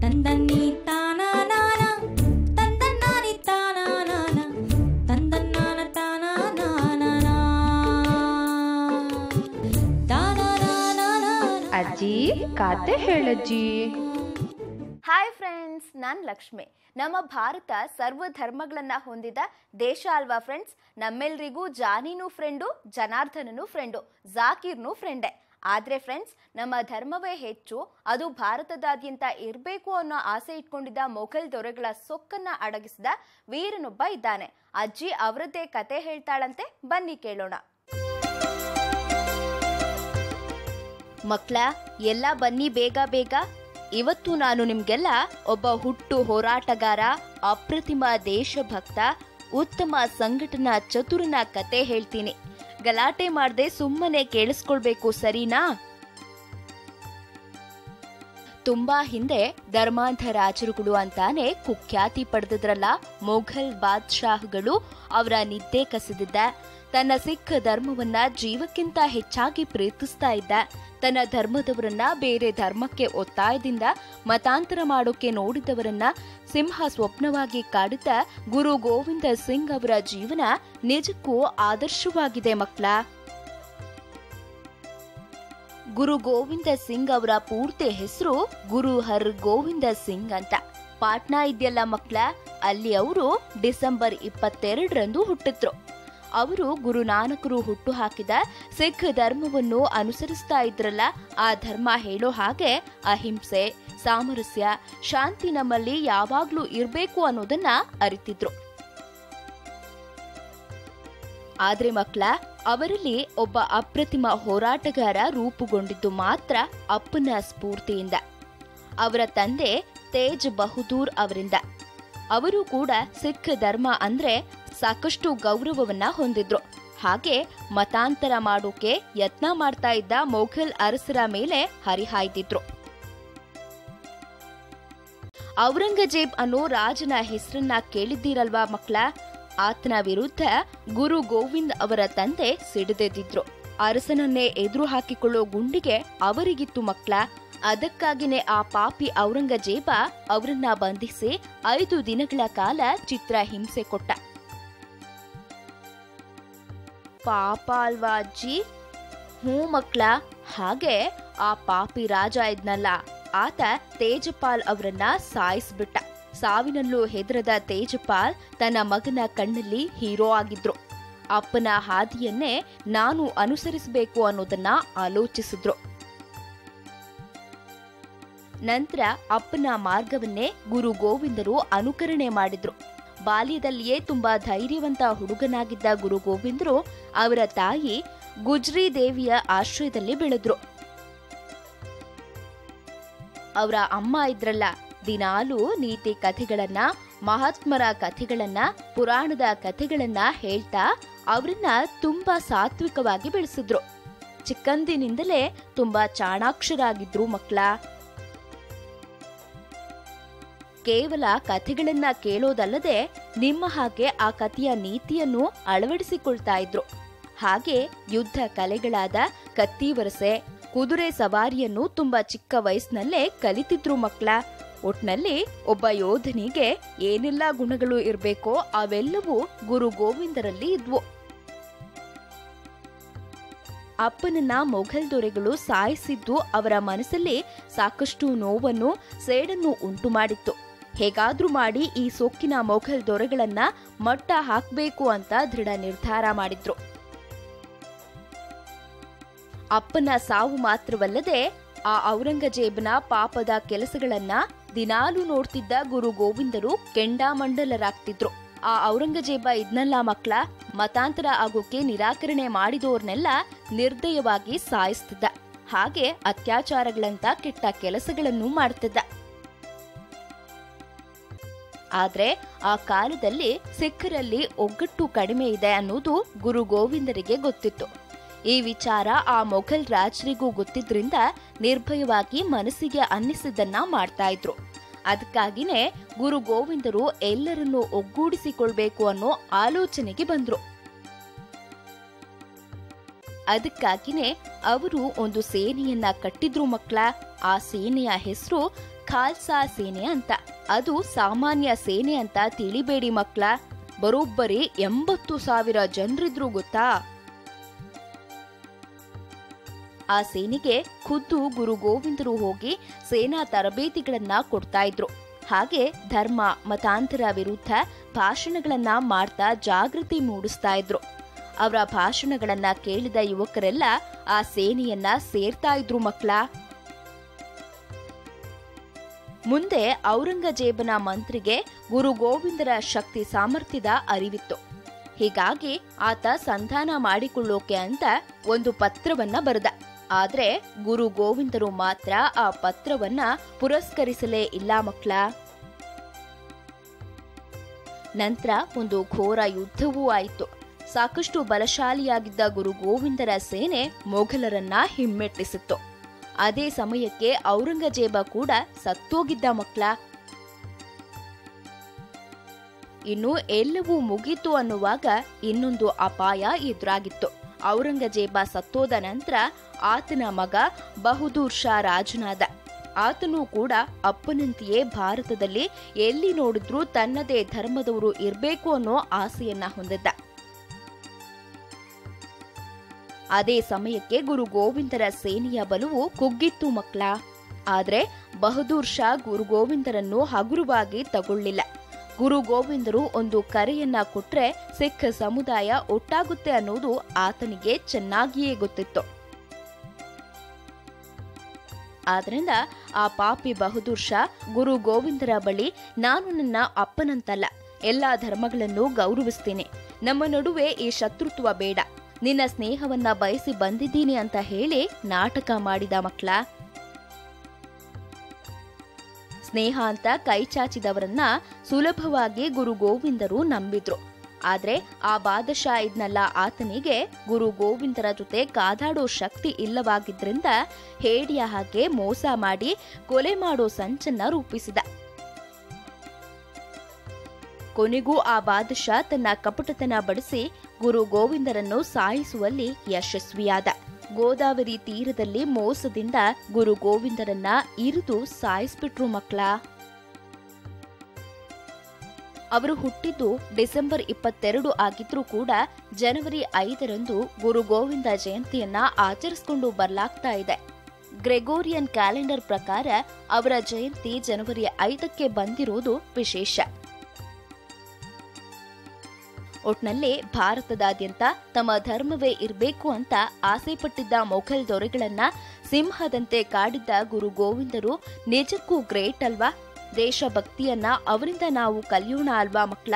ತಂದನ್ನಿ ತಾನಾನಾನ ತಂದನ್ನಾನಿ ತಾನಾನಾನ ತಂದನ್ನಾನ ತಾನಾನಾನ ತಾನಾನಾನಾನ ಅಜ್ಜಿ ಕತೆ ಹೇಳಜ್ಜಿ hi friends ನಾನು ಲಕ್ಷ್ಮಿ ನಮ್ಮ ಭಾರತ ಸರ್ವ ಧರ್ಮಗಳನ್ನ ಹೊಂದಿದ ದೇಶ ಅಲ್ವಾ ಫ್ರೆಂಡ್ಸ್ ನಮ್ಮೆಲ್ರಿಗೂ ಜಾನಿನೂ ಫ್ರೆಂಡು ಜನಾರ್ದನನು ಫ್ರೆಂಡು ಜಾಕೀರ್ನು ಫ್ರೆಂಡೇ ಆದ್ರೆ ಫ್ರೆಂಡ್ಸ್ ನಮ್ಮ ಧರ್ಮವೇ ಹೆಚ್ಚು ಅದು ಭಾರತದಾದ್ಯಂತ ಇರಬೇಕು ಅನ್ನೋ ಆಸೆ ಇಟ್ಕೊಂಡಿದ್ದ ಮೊಘಲ್ ದೊರೆಗಳ ಸೊಕ್ಕನ್ನ ಅಡಗಿಸಿದ ವೀರನೊಬ್ಬ ಇದ್ದಾನೆ ಅಜ್ಜಿ ಅವರದ್ದೇ ಕತೆ ಹೇಳ್ತಾಳಂತೆ ಬನ್ನಿ ಕೇಳೋಣ ಮಕ್ಳ ಎಲ್ಲ ಬನ್ನಿ ಬೇಗ ಬೇಗ ಇವತ್ತು ನಾನು ನಿಮ್ಗೆಲ್ಲ ಒಬ್ಬ ಹುಟ್ಟು ಹೋರಾಟಗಾರ ಅಪ್ರತಿಮ ದೇಶಭಕ್ತ ಉತ್ತಮ ಸಂಘಟನಾ ಚತುರನ ಕತೆ ಹೇಳ್ತೀನಿ ಗಲಾಟೆ ಮಾಡದೆ ಸುಮ್ಮನೆ ಕೇಳಿಸ್ಕೊಳ್ಬೇಕು ಸರಿನಾ ತುಂಬಾ ಹಿಂದೆ ಧರ್ಮಾಂಧ ರಾಜರುಗಳು ಅಂತಾನೆ ಕುಖ್ಯಾತಿ ಪಡೆದಿದ್ರಲ್ಲ ಮೊಘಲ್ ಬಾದ್ಶಾಹ್ಗಳು ಅವರ ನಿದ್ದೆ ಕಸಿದಿದ್ದ ತನ್ನ ಸಿಖ್ ಧರ್ಮವನ್ನ ಜೀವಕ್ಕಿಂತ ಹೆಚ್ಚಾಗಿ ಪ್ರೀತಿಸ್ತಾ ಇದ್ದ ತನ್ನ ಧರ್ಮದವರನ್ನ ಬೇರೆ ಧರ್ಮಕ್ಕೆ ಒತ್ತಾಯದಿಂದ ಮತಾಂತರ ಮಾಡೋಕೆ ನೋಡಿದವರನ್ನ ಸಿಂಹ ಸ್ವಪ್ನವಾಗಿ ಕಾಡುತ್ತ ಗುರು ಗೋವಿಂದ ಸಿಂಗ್ ಅವರ ಜೀವನ ನಿಜಕ್ಕೂ ಆದರ್ಶವಾಗಿದೆ ಮಕ್ಕಳ ಗುರು ಗೋವಿಂದ ಸಿಂಗ್ ಅವರ ಪೂರ್ತಿ ಹೆಸರು ಗುರು ಹರ್ ಗೋವಿಂದ ಸಿಂಗ್ ಅಂತ ಪಾಟ್ನಾ ಇದೆಯಲ್ಲ ಮಕ್ಳ ಅಲ್ಲಿ ಅವರು ಡಿಸೆಂಬರ್ ಇಪ್ಪತ್ತೆರಡರಂದು ಹುಟ್ಟಿದ್ರು ಅವರು ಗುರು ನಾನಕರು ಹುಟ್ಟು ಹಾಕಿದ ಸಿಖ್ ಧರ್ಮವನ್ನು ಅನುಸರಿಸ್ತಾ ಇದ್ರಲ್ಲ ಆ ಧರ್ಮ ಹೇಳೋ ಹಾಗೆ ಅಹಿಂಸೆ ಸಾಮರಸ್ಯ ಶಾಂತಿ ನಮ್ಮಲ್ಲಿ ಯಾವಾಗ್ಲೂ ಇರ್ಬೇಕು ಅನ್ನೋದನ್ನ ಅರಿತಿದ್ರು ಆದ್ರೆ ಮಕ್ಳ ಅವರಲ್ಲಿ ಒಬ್ಬ ಅಪ್ರತಿಮ ಹೋರಾಟಗಾರ ರೂಪುಗೊಂಡಿದ್ದು ಮಾತ್ರ ಅಪ್ಪನ ಸ್ಫೂರ್ತಿಯಿಂದ ಅವರ ತಂದೆ ತೇಜ್ ಬಹದ್ದೂರ್ ಅವರಿಂದ ಅವರು ಕೂಡ ಸಿಖ್ ಧರ್ಮ ಅಂದ್ರೆ ಸಾಕಷ್ಟು ಗೌರವವನ್ನ ಹೊಂದಿದ್ರು ಹಾಗೆ ಮತಾಂತರ ಮಾಡೋಕೆ ಯತ್ನ ಮಾಡ್ತಾ ಇದ್ದ ಮೊಘಲ್ ಅರಸರ ಮೇಲೆ ಹರಿಹಾಯ್ದಿದ್ರು ಔರಂಗಜೇಬ್ ಅನ್ನೋ ರಾಜನ ಹೆಸರನ್ನ ಕೇಳಿದ್ದೀರಲ್ವಾ ಮಕ್ಳ ಆತನ ವಿರುದ್ಧ ಗುರು ಗೋವಿಂದ್ ಅವರ ತಂದೆ ಸಿಡಿದೆದ್ದಿದ್ರು ಅರಸನನ್ನೇ ಎದುರು ಹಾಕಿಕೊಳ್ಳೋ ಗುಂಡಿಗೆ ಅವರಿಗಿತ್ತು ಮಕ್ಳ ಅದಕ್ಕಾಗಿನೇ ಆ ಪಾಪಿ ಔರಂಗಜೇಬ ಅವರನ್ನ ಬಂಧಿಸಿ ಐದು ದಿನಗಳ ಕಾಲ ಚಿತ್ರ ಹಿಂಸೆ ಕೊಟ್ಟ ಪಾಪ ಅಲ್ವಾ ಅಜ್ಜಿ ಹ್ಞೂ ಮಕ್ಳ ಹಾಗೆ ಆ ಪಾಪಿ ರಾಜ ಇದ್ನಲ್ಲ ಆತ ತೇಜಪಾಲ್ ಅವರನ್ನ ಸಾಯಿಸ್ಬಿಟ್ಟ ಸಾವಿನಲ್ಲೂ ಹೆದರದ ತೇಜಪಾಲ್ ತನ್ನ ಮಗನ ಕಣ್ಣಲ್ಲಿ ಹೀರೋ ಆಗಿದ್ರು ಅಪ್ಪನ ಹಾದಿಯನ್ನೇ ನಾನು ಅನುಸರಿಸಬೇಕು ಅನ್ನೋದನ್ನ ಆಲೋಚಿಸಿದ್ರು ನಂತರ ಅಪ್ಪನ ಮಾರ್ಗವನ್ನೇ ಗುರು ಗೋವಿಂದರು ಅನುಕರಣೆ ಮಾಡಿದ್ರು ಬಾಲ್ಯದಲ್ಲಿಯೇ ತುಂಬಾ ಧೈರ್ಯವಂತ ಹುಡುಗನಾಗಿದ್ದ ಗುರು ಗೋವಿಂದರು ಅವರ ತಾಯಿ ಗುಜ್ರಿ ದೇವಿಯ ಆಶ್ರಯದಲ್ಲಿ ಬೆಳೆದ್ರು ಅವರ ಅಮ್ಮ ಇದ್ರಲ್ಲ ದಿನಾಲೂ ನೀತಿ ಕಥೆಗಳನ್ನ ಮಹಾತ್ಮರ ಕಥೆಗಳನ್ನ ಪುರಾಣದ ಕಥೆಗಳನ್ನ ಹೇಳ್ತಾ ಅವರನ್ನ ತುಂಬಾ ಸಾತ್ವಿಕವಾಗಿ ಬೆಳೆಸಿದ್ರು ಚಿಕ್ಕಂದಿನಿಂದಲೇ ತುಂಬಾ ಚಾಣಾಕ್ಷರಾಗಿದ್ರು ಮಕ್ಕಳ ಕೇವಲ ಕಥೆಗಳನ್ನ ಕೇಳೋದಲ್ಲದೆ ನಿಮ್ಮ ಹಾಗೆ ಆ ಕಥೆಯ ನೀತಿಯನ್ನು ಅಳವಡಿಸಿಕೊಳ್ತಾ ಇದ್ರು ಹಾಗೆ ಯುದ್ಧ ಕಲೆಗಳಾದ ಕತ್ತಿವರಸೆ ಕುದುರೆ ಸವಾರಿಯನ್ನು ತುಂಬಾ ಚಿಕ್ಕ ವಯಸ್ಸಿನಲ್ಲೇ ಕಲಿತಿದ್ರು ಮಕ್ಕಳ ಒಟ್ನಲ್ಲಿ ಒಬ್ಬ ಯೋಧನಿಗೆ ಏನೆಲ್ಲ ಗುಣಗಳು ಇರಬೇಕೋ ಅವೆಲ್ಲವೂ ಗುರು ಗೋವಿಂದರಲ್ಲಿ ಇದ್ವು ಅಪ್ಪನನ್ನ ಮೊಘಲ್ ದೊರೆಗಳು ಸಾಯಿಸಿದ್ದು ಅವರ ಮನಸ್ಸಲ್ಲಿ ಸಾಕಷ್ಟು ನೋವನ್ನು ಸೇಡನ್ನು ಉಂಟು ಮಾಡಿತ್ತು ಹೇಗಾದ್ರೂ ಮಾಡಿ ಈ ಸೊಕ್ಕಿನ ಮೊಘಲ್ ದೊರೆಗಳನ್ನ ಮಟ್ಟ ಹಾಕ್ಬೇಕು ಅಂತ ದೃಢ ನಿರ್ಧಾರ ಮಾಡಿದ್ರು ಅಪ್ಪನ ಸಾವು ಮಾತ್ರವಲ್ಲದೆ ಆ ಔರಂಗಜೇಬನ ಪಾಪದ ಕೆಲಸಗಳನ್ನ ದಿನಾಲೂ ನೋಡ್ತಿದ್ದ ಗುರು ಗೋವಿಂದರು ಕೆಂಡಾಮಂಡಲರಾಗ್ತಿದ್ರು ಆ ಔರಂಗಜೇಬ ಇದ್ನಲ್ಲ ಮಕ್ಳ ಮತಾಂತರ ಆಗೋಕೆ ನಿರಾಕರಣೆ ಮಾಡಿದೋರ್ನೆಲ್ಲ ನಿರ್ದಯವಾಗಿ ಸಾಯಿಸ್ತಿದ್ದ ಹಾಗೆ ಅತ್ಯಾಚಾರಗಳಂತ ಕೆಟ್ಟ ಕೆಲಸಗಳನ್ನು ಮಾಡ್ತಿದ್ದ ಆದ್ರೆ ಆ ಕಾಲದಲ್ಲಿ ಸಿಖ್ಖರಲ್ಲಿ ಒಗ್ಗಟ್ಟು ಕಡಿಮೆ ಇದೆ ಅನ್ನೋದು ಗುರು ಗೋವಿಂದರಿಗೆ ಗೊತ್ತಿತ್ತು ಈ ವಿಚಾರ ಆ ಮೊಘಲ್ ರಾಜರಿಗೂ ಗೊತ್ತಿದ್ರಿಂದ ನಿರ್ಭಯವಾಗಿ ಮನಸ್ಸಿಗೆ ಅನ್ನಿಸಿದ್ದನ್ನ ಮಾಡ್ತಾ ಇದ್ರು ಅದಕ್ಕಾಗಿನೇ ಗುರು ಗೋವಿಂದರು ಎಲ್ಲರನ್ನೂ ಒಗ್ಗೂಡಿಸಿಕೊಳ್ಬೇಕು ಅನ್ನೋ ಆಲೋಚನೆಗೆ ಬಂದ್ರು ಅದಕ್ಕಾಗಿನೇ ಅವರು ಒಂದು ಸೇನೆಯನ್ನ ಕಟ್ಟಿದ್ರು ಮಕ್ಕಳ ಆ ಸೇನೆಯ ಹೆಸರು ಖಾಲ್ಸಾ ಸೇನೆ ಅಂತ ಅದು ಸಾಮಾನ್ಯ ಸೇನೆ ಅಂತ ತಿಳಿಬೇಡಿ ಮಕ್ಳ ಬರೋಬ್ಬರಿ ಎಂಬತ್ತು ಸಾವಿರ ಜನರಿದ್ರು ಗೊತ್ತಾ ಆ ಸೇನೆಗೆ ಖುದ್ದು ಗುರು ಗೋವಿಂದರು ಹೋಗಿ ಸೇನಾ ತರಬೇತಿಗಳನ್ನ ಕೊಡ್ತಾ ಇದ್ರು ಹಾಗೆ ಧರ್ಮ ಮತಾಂತರ ವಿರುದ್ಧ ಭಾಷಣಗಳನ್ನ ಮಾಡ್ತಾ ಜಾಗೃತಿ ಮೂಡಿಸ್ತಾ ಇದ್ರು ಅವರ ಭಾಷಣಗಳನ್ನ ಕೇಳಿದ ಯುವಕರೆಲ್ಲ ಆ ಸೇನೆಯನ್ನ ಸೇರ್ತಾ ಇದ್ರು ಮಕ್ಳ ಮುಂದೆ ಔರಂಗಜೇಬನ ಮಂತ್ರಿಗೆ ಗುರು ಗೋವಿಂದರ ಶಕ್ತಿ ಸಾಮರ್ಥ್ಯದ ಅರಿವಿತ್ತು ಹೀಗಾಗಿ ಆತ ಸಂಧಾನ ಮಾಡಿಕೊಳ್ಳೋಕೆ ಅಂತ ಒಂದು ಪತ್ರವನ್ನ ಬರೆದ ಆದ್ರೆ ಗುರು ಗೋವಿಂದರು ಮಾತ್ರ ಆ ಪತ್ರವನ್ನ ಪುರಸ್ಕರಿಸಲೇ ಇಲ್ಲ ಮಕ್ಳ ನಂತರ ಒಂದು ಘೋರ ಯುದ್ಧವೂ ಆಯಿತು ಸಾಕಷ್ಟು ಬಲಶಾಲಿಯಾಗಿದ್ದ ಗುರು ಗೋವಿಂದರ ಸೇನೆ ಮೊಘಲರನ್ನ ಹಿಮ್ಮೆಟ್ಟಿಸಿತ್ತು ಅದೇ ಸಮಯಕ್ಕೆ ಔರಂಗಜೇಬ ಕೂಡ ಸತ್ತೋಗಿದ್ದ ಮಕ್ಳ ಇನ್ನು ಎಲ್ಲವೂ ಮುಗೀತು ಅನ್ನುವಾಗ ಇನ್ನೊಂದು ಅಪಾಯ ಎದುರಾಗಿತ್ತು ಔರಂಗಜೇಬ ಸತ್ತೋದ ನಂತರ ಆತನ ಮಗ ಬಹದ್ದೂರ್ ಶಾ ರಾಜನಾದ ಆತನೂ ಕೂಡ ಅಪ್ಪನಂತೆಯೇ ಭಾರತದಲ್ಲಿ ಎಲ್ಲಿ ನೋಡಿದ್ರೂ ತನ್ನದೇ ಧರ್ಮದವರು ಇರ್ಬೇಕು ಅನ್ನೋ ಆಸೆಯನ್ನ ಹೊಂದಿದ್ದ ಅದೇ ಸಮಯಕ್ಕೆ ಗುರು ಗೋವಿಂದರ ಸೇನೆಯ ಬಲವು ಕುಗ್ಗಿತ್ತು ಮಕ್ಳ ಆದ್ರೆ ಬಹದ್ದೂರ್ ಶಾ ಗುರು ಗೋವಿಂದರನ್ನು ಹಗುರವಾಗಿ ತಗೊಳ್ಳಿಲ್ಲ ಗುರು ಗೋವಿಂದರು ಒಂದು ಕರೆಯನ್ನ ಕೊಟ್ರೆ ಸಿಖ್ ಸಮುದಾಯ ಒಟ್ಟಾಗುತ್ತೆ ಅನ್ನೋದು ಆತನಿಗೆ ಚೆನ್ನಾಗಿಯೇ ಗೊತ್ತಿತ್ತು ಆದ್ರಿಂದ ಆ ಪಾಪಿ ಬಹದ್ದೂರ್ ಶಾ ಗುರು ಗೋವಿಂದರ ಬಳಿ ನಾನು ನನ್ನ ಅಪ್ಪನಂತಲ್ಲ ಎಲ್ಲಾ ಧರ್ಮಗಳನ್ನು ಗೌರವಿಸ್ತೀನಿ ನಮ್ಮ ನಡುವೆ ಈ ಶತ್ರುತ್ವ ಬೇಡ ನಿನ್ನ ಸ್ನೇಹವನ್ನ ಬಯಸಿ ಬಂದಿದ್ದೀನಿ ಅಂತ ಹೇಳಿ ನಾಟಕ ಮಾಡಿದ ಮಕ್ಳ ಸ್ನೇಹ ಅಂತ ಕೈ ಚಾಚಿದವರನ್ನ ಸುಲಭವಾಗಿ ಗುರು ಗೋವಿಂದರು ನಂಬಿದ್ರು ಆದ್ರೆ ಆ ಬಾದಶಾ ಇದ್ನಲ್ಲ ಆತನಿಗೆ ಗುರು ಗೋವಿಂದರ ಜೊತೆ ಕಾದಾಡೋ ಶಕ್ತಿ ಇಲ್ಲವಾಗಿದ್ರಿಂದ ಹೇಡಿಯ ಹಾಗೆ ಮೋಸ ಮಾಡಿ ಕೊಲೆ ಮಾಡೋ ಸಂಚನ್ನ ರೂಪಿಸಿದ ಕೊನೆಗೂ ಆ ಬಾದಶಾ ತನ್ನ ಕಪಟತನ ಬಡಿಸಿ ಗುರು ಗೋವಿಂದರನ್ನು ಸಾಯಿಸುವಲ್ಲಿ ಯಶಸ್ವಿಯಾದ ಗೋದಾವರಿ ತೀರದಲ್ಲಿ ಮೋಸದಿಂದ ಗುರು ಗೋವಿಂದರನ್ನ ಇರಿದು ಸಾಯಿಸ್ಬಿಟ್ರು ಮಕ್ಳ ಅವರು ಹುಟ್ಟಿದ್ದು ಡಿಸೆಂಬರ್ ಇಪ್ಪತ್ತೆರಡು ಆಗಿದ್ರೂ ಕೂಡ ಜನವರಿ ಐದರಂದು ಗುರು ಗೋವಿಂದ ಜಯಂತಿಯನ್ನ ಆಚರಿಸಿಕೊಂಡು ಬರ್ಲಾಗ್ತಾ ಇದೆ ಗ್ರೆಗೋರಿಯನ್ ಕ್ಯಾಲೆಂಡರ್ ಪ್ರಕಾರ ಅವರ ಜಯಂತಿ ಜನವರಿ ಐದಕ್ಕೆ ಬಂದಿರೋದು ವಿಶೇಷ ಒಟ್ನಲ್ಲಿ ಭಾರತದಾದ್ಯಂತ ತಮ್ಮ ಧರ್ಮವೇ ಇರಬೇಕು ಅಂತ ಆಸೆಪಟ್ಟಿದ್ದ ಮೊಘಲ್ ದೊರೆಗಳನ್ನ ಸಿಂಹದಂತೆ ಕಾಡಿದ್ದ ಗುರು ಗೋವಿಂದರು ನಿಜಕ್ಕೂ ಗ್ರೇಟ್ ಅಲ್ವಾ ದೇಶಭಕ್ತಿಯನ್ನ ಅವರಿಂದ ನಾವು ಕಲಿಯೋಣ ಅಲ್ವಾ ಮಕ್ಳ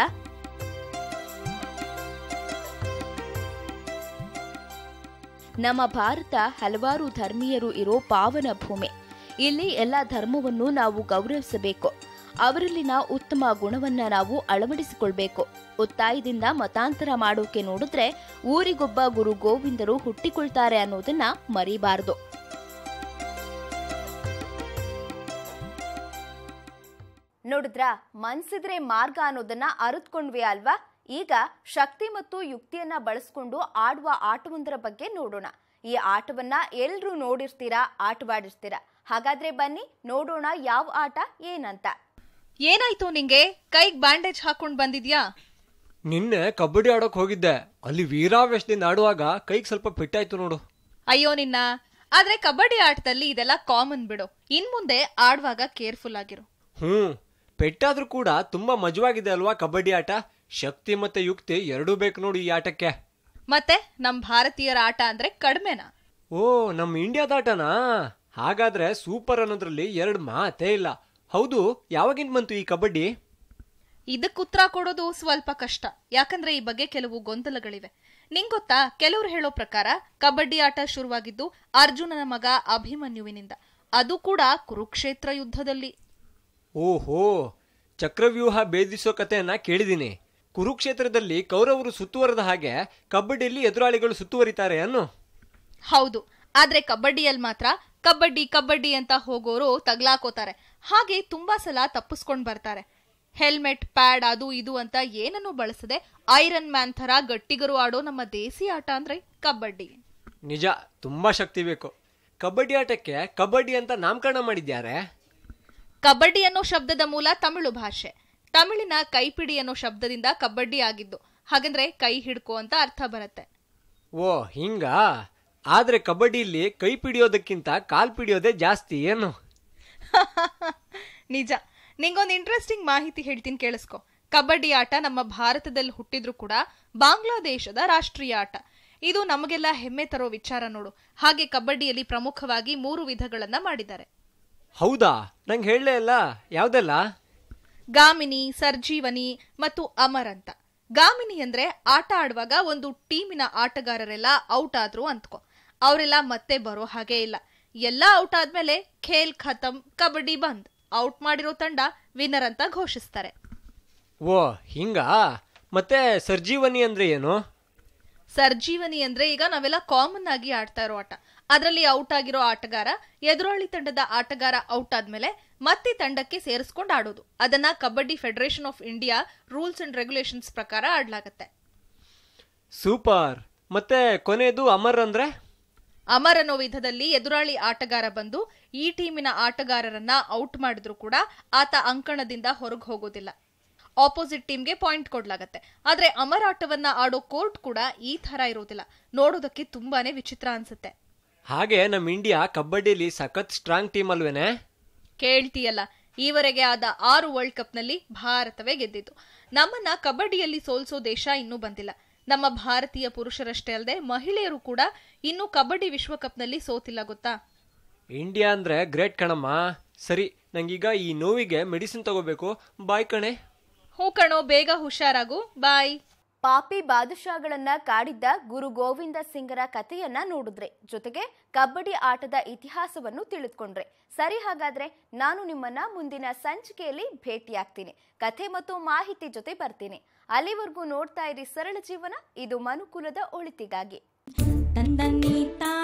ನಮ್ಮ ಭಾರತ ಹಲವಾರು ಧರ್ಮೀಯರು ಇರೋ ಪಾವನ ಭೂಮಿ ಇಲ್ಲಿ ಎಲ್ಲ ಧರ್ಮವನ್ನು ನಾವು ಗೌರವಿಸಬೇಕು ಅವರಲ್ಲಿನ ಉತ್ತಮ ಗುಣವನ್ನ ನಾವು ಅಳವಡಿಸಿಕೊಳ್ಬೇಕು ಒತ್ತಾಯದಿಂದ ಮತಾಂತರ ಮಾಡೋಕೆ ನೋಡಿದ್ರೆ ಊರಿಗೊಬ್ಬ ಗುರು ಗೋವಿಂದರು ಹುಟ್ಟಿಕೊಳ್ತಾರೆ ಅನ್ನೋದನ್ನ ಮರಿಬಾರದು ನೋಡಿದ್ರಾ ಮನ್ಸಿದ್ರೆ ಮಾರ್ಗ ಅನ್ನೋದನ್ನ ಅರಿತ್ಕೊಂಡ್ವಿ ಅಲ್ವಾ ಈಗ ಶಕ್ತಿ ಮತ್ತು ಯುಕ್ತಿಯನ್ನ ಬಳಸ್ಕೊಂಡು ಆಡುವ ಆಟವೊಂದರ ಬಗ್ಗೆ ನೋಡೋಣ ಈ ಆಟವನ್ನ ಎಲ್ರೂ ನೋಡಿರ್ತೀರಾ ಆಟವಾಡಿರ್ತೀರಾ ಹಾಗಾದ್ರೆ ಬನ್ನಿ ನೋಡೋಣ ಯಾವ ಆಟ ಏನಂತ ಏನಾಯ್ತು ನಿಂಗೆ ಕೈಗ್ ಬ್ಯಾಂಡೇಜ್ ಹಾಕೊಂಡ್ ಬಂದಿದ್ಯಾ ನಿನ್ನೆ ಕಬಡ್ಡಿ ಆಡೋಕ್ ಹೋಗಿದ್ದೆ ಅಲ್ಲಿ ವೀರಾವೇಶದಿಂದ ಆಡುವಾಗ ಕೈಗೆ ಸ್ವಲ್ಪ ಪೆಟ್ಟಾಯ್ತು ನೋಡು ಅಯ್ಯೋ ನಿನ್ನ ಆದ್ರೆ ಕಬಡ್ಡಿ ಆಟದಲ್ಲಿ ಇದೆಲ್ಲ ಕಾಮನ್ ಬಿಡು ಇನ್ ಮುಂದೆ ಆಡುವಾಗ ಕೇರ್ಫುಲ್ ಆಗಿರು ಹ್ಮ್ ಪೆಟ್ಟಾದ್ರೂ ಕೂಡ ತುಂಬಾ ಮಜವಾಗಿದೆ ಅಲ್ವಾ ಕಬಡ್ಡಿ ಆಟ ಶಕ್ತಿ ಮತ್ತೆ ಯುಕ್ತಿ ಎರಡೂ ಬೇಕು ನೋಡಿ ಈ ಆಟಕ್ಕೆ ಮತ್ತೆ ನಮ್ ಭಾರತೀಯರ ಆಟ ಅಂದ್ರೆ ಕಡಿಮೆನಾ ಓ ನಮ್ ಇಂಡಿಯಾದ ಆಟನಾ ಹಾಗಾದ್ರೆ ಸೂಪರ್ ಅನ್ನೋದ್ರಲ್ಲಿ ಎರಡು ಮಾತೇ ಇಲ್ಲ ಹೌದು ಯಾವಾಗಿಂದ ಬಂತು ಈ ಕಬಡ್ಡಿ ಇದಕ್ ಉತ್ತರ ಕೊಡೋದು ಸ್ವಲ್ಪ ಕಷ್ಟ ಯಾಕಂದ್ರೆ ಈ ಬಗ್ಗೆ ಕೆಲವು ಗೊಂದಲಗಳಿವೆ ನಿಂಗ್ ಗೊತ್ತಾ ಕೆಲವ್ರು ಹೇಳೋ ಪ್ರಕಾರ ಕಬಡ್ಡಿ ಆಟ ಶುರುವಾಗಿದ್ದು ಅರ್ಜುನನ ಮಗ ಅಭಿಮನ್ಯುವಿನಿಂದ ಅದು ಕೂಡ ಕುರುಕ್ಷೇತ್ರ ಯುದ್ಧದಲ್ಲಿ ಓಹೋ ಚಕ್ರವ್ಯೂಹ ಭೇದಿಸೋ ಕಥೆಯನ್ನ ಕೇಳಿದೀನಿ ಕುರುಕ್ಷೇತ್ರದಲ್ಲಿ ಕೌರವರು ಸುತ್ತುವರೆದ ಹಾಗೆ ಕಬಡ್ಡಿಯಲ್ಲಿ ಎದುರಾಳಿಗಳು ಸುತ್ತುವರಿತಾರೆ ಅನ್ನು ಹೌದು ಆದ್ರೆ ಕಬಡ್ಡಿಯಲ್ಲಿ ಮಾತ್ರ ಕಬಡ್ಡಿ ಕಬಡ್ಡಿ ಅಂತ ಹೋಗೋರು ತಗ್ಲಾಕೋತಾರೆ ಹಾಗೆ ತುಂಬಾ ಸಲ ತಪ್ಪಿಸ್ಕೊಂಡ್ ಬರ್ತಾರೆ ಹೆಲ್ಮೆಟ್ ಪ್ಯಾಡ್ ಅದು ಇದು ಅಂತ ಏನನ್ನು ಬಳಸದೆ ಐರನ್ ಮ್ಯಾನ್ ತರ ಗಟ್ಟಿಗರು ಆಡೋ ನಮ್ಮ ದೇಸಿ ಆಟ ಅಂದ್ರೆ ಕಬಡ್ಡಿ ನಿಜ ತುಂಬಾ ಶಕ್ತಿ ಬೇಕು ಕಬಡ್ಡಿ ಆಟಕ್ಕೆ ಕಬಡ್ಡಿ ಅಂತ ನಾಮಕರಣ ಮಾಡಿದ್ಯಾರೆ ಕಬಡ್ಡಿ ಅನ್ನೋ ಶಬ್ದದ ಮೂಲ ತಮಿಳು ಭಾಷೆ ತಮಿಳಿನ ಕೈಪಿಡಿ ಅನ್ನೋ ಶಬ್ದದಿಂದ ಕಬಡ್ಡಿ ಆಗಿದ್ದು ಹಾಗಂದ್ರೆ ಕೈ ಹಿಡ್ಕೋ ಅಂತ ಅರ್ಥ ಬರುತ್ತೆ ಓ ಹಿಂಗ ಆದ್ರೆ ಕಬಡ್ಡಿಲಿ ಕೈ ಪಿಡಿಯೋದಕ್ಕಿಂತ ಕಾಲ್ ಪಿಡಿಯೋದೇ ಜಾಸ್ತಿ ಏನು ನಿಜ ನಿಂಗೊಂದು ಇಂಟ್ರೆಸ್ಟಿಂಗ್ ಮಾಹಿತಿ ಹೇಳ್ತೀನಿ ಕೇಳಿಸ್ಕೊ ಕಬಡ್ಡಿ ಆಟ ನಮ್ಮ ಭಾರತದಲ್ಲಿ ಹುಟ್ಟಿದ್ರು ಕೂಡ ಬಾಂಗ್ಲಾದೇಶದ ರಾಷ್ಟ್ರೀಯ ಆಟ ಇದು ನಮಗೆಲ್ಲ ಹೆಮ್ಮೆ ತರೋ ವಿಚಾರ ನೋಡು ಹಾಗೆ ಕಬಡ್ಡಿಯಲ್ಲಿ ಪ್ರಮುಖವಾಗಿ ಮೂರು ವಿಧಗಳನ್ನ ಮಾಡಿದ್ದಾರೆ ಹೌದಾ ನಂಗೆ ಹೇಳಲೇ ಇಲ್ಲ ಯಾವ್ದೆಲ್ಲ ಗಾಮಿನಿ ಸರ್ಜೀವನಿ ಮತ್ತು ಅಮರ್ ಅಂತ ಗಾಮಿನಿ ಅಂದ್ರೆ ಆಟ ಆಡುವಾಗ ಒಂದು ಟೀಮಿನ ಆಟಗಾರರೆಲ್ಲ ಔಟ್ ಆದ್ರು ಅಂತ್ಕೋ ಅವರೆಲ್ಲ ಮತ್ತೆ ಬರೋ ಹಾಗೆ ಇಲ್ಲ ಎಲ್ಲ ಔಟ್ ಆದ್ಮೇಲೆ ಖೇಲ್ ಖತಮ್ ಕಬಡ್ಡಿ ಬಂದ್ ಔಟ್ ಮಾಡಿರೋ ತಂಡ ವಿನ್ನರ್ ಅಂತ ಘೋಷಿಸ್ತಾರೆ ಓ ಹಿಂಗ ಮತ್ತೆ ಸರ್ಜೀವನಿ ಅಂದ್ರೆ ಏನು ಸರ್ಜೀವನಿ ಅಂದ್ರೆ ಈಗ ನಾವೆಲ್ಲ ಕಾಮನ್ ಆಗಿ ಆಡ್ತಾ ಇರೋ ಆಟ ಅದರಲ್ಲಿ ಔಟ್ ಆಗಿರೋ ಆಟಗಾರ ಎದುರಾಳಿ ತಂಡದ ಆಟಗಾರ ಔಟ್ ಆದ್ಮೇಲೆ ಮತ್ತೆ ತಂಡಕ್ಕೆ ಸೇರಿಸ್ಕೊಂಡು ಆಡೋದು ಅದನ್ನ kabaddi federation of India rules and regulations ಪ್ರಕಾರ ಆಡ್ಲಾಗತ್ತೆ ಸೂಪರ್ ಮತ್ತೆ ಕೊನೆಯದು ಅಮರ್ ಅಂದ್ರೆ ಅಮರ್ ಅನ್ನೋ ವಿಧದಲ್ಲಿ ಎದುರಾಳಿ ಆಟಗಾರ ಬಂದು ಈ ಟೀಮಿನ ಆಟಗಾರರನ್ನ ಔಟ್ ಮಾಡಿದ್ರು ಕೂಡ ಆತ ಅಂಕಣದಿಂದ ಹೊರಗೆ ಹೋಗೋದಿಲ್ಲ ಆಪೋಸಿಟ್ ಟೀಮ್ಗೆ ಪಾಯಿಂಟ್ ಕೊಡ್ಲಾಗತ್ತೆ ಆದ್ರೆ ಅಮರ್ ಆಟವನ್ನ ಆಡೋ ಕೋರ್ಟ್ ಕೂಡ ಈ ತರ ಇರೋದಿಲ್ಲ ನೋಡೋದಕ್ಕೆ ತುಂಬಾನೇ ವಿಚಿತ್ರ ಅನ್ಸುತ್ತೆ ಹಾಗೆ ನಮ್ಮ ಇಂಡಿಯಾ ಕಬಡ್ಡಿಲಿ ಸಖತ್ ಸ್ಟ್ರಾಂಗ್ ಟೀಮ್ ಅಲ್ವೇನೆ ಕೇಳ್ತೀಯಲ್ಲ ಈವರೆಗೆ ಆದ ಆರು ವರ್ಲ್ಡ್ ಕಪ್ನಲ್ಲಿ ಭಾರತವೇ ಗೆದ್ದಿತ್ತು ನಮ್ಮನ್ನ ಕಬಡ್ಡಿಯಲ್ಲಿ ಸೋಲ್ಸೋ ದೇಶ ಇನ್ನೂ ಬಂದಿಲ್ಲ ನಮ್ಮ ಭಾರತೀಯ ಪುರುಷರಷ್ಟೇ ಅಲ್ಲದೆ ಮಹಿಳೆಯರು ಕೂಡ ಇನ್ನೂ ಕಬಡ್ಡಿ ವಿಶ್ವಕಪ್ನಲ್ಲಿ ಸೋತಿಲ್ಲ ಗೊತ್ತಾ ಇಂಡಿಯಾ ಅಂದ್ರೆ ಗ್ರೇಟ್ ಕಣಮ್ಮ ಸರಿ ನಂಗೀಗ ಈ ನೋವಿಗೆ ಮೆಡಿಸಿನ್ ತಗೋಬೇಕು ಬಾಯ್ ಕಣೆ ಹೂ ಕಣೋ ಬೇಗ ಹುಷಾರಾಗು ಬಾಯ್ ಪಾಪಿ ಬಾದುಷಾಗಳನ್ನ ಕಾಡಿದ್ದ ಗುರು ಗೋವಿಂದ ಸಿಂಗರ ಕಥೆಯನ್ನ ನೋಡಿದ್ರೆ ಜೊತೆಗೆ ಕಬಡ್ಡಿ ಆಟದ ಇತಿಹಾಸವನ್ನು ತಿಳಿದುಕೊಂಡ್ರೆ ಸರಿ ಹಾಗಾದ್ರೆ ನಾನು ನಿಮ್ಮನ್ನ ಮುಂದಿನ ಸಂಚಿಕೆಯಲ್ಲಿ ಭೇಟಿಯಾಗ್ತೀನಿ ಕಥೆ ಮತ್ತು ಮಾಹಿತಿ ಜೊತೆ ಬರ್ತೀನಿ ಅಲ್ಲಿವರೆಗೂ ನೋಡ್ತಾ ಇರಿ ಸರಳ ಜೀವನ ಇದು ಮನುಕುಲದ ಒಳಿತಿಗಾಗಿ ತಂದನ್ನಿ ತಾನ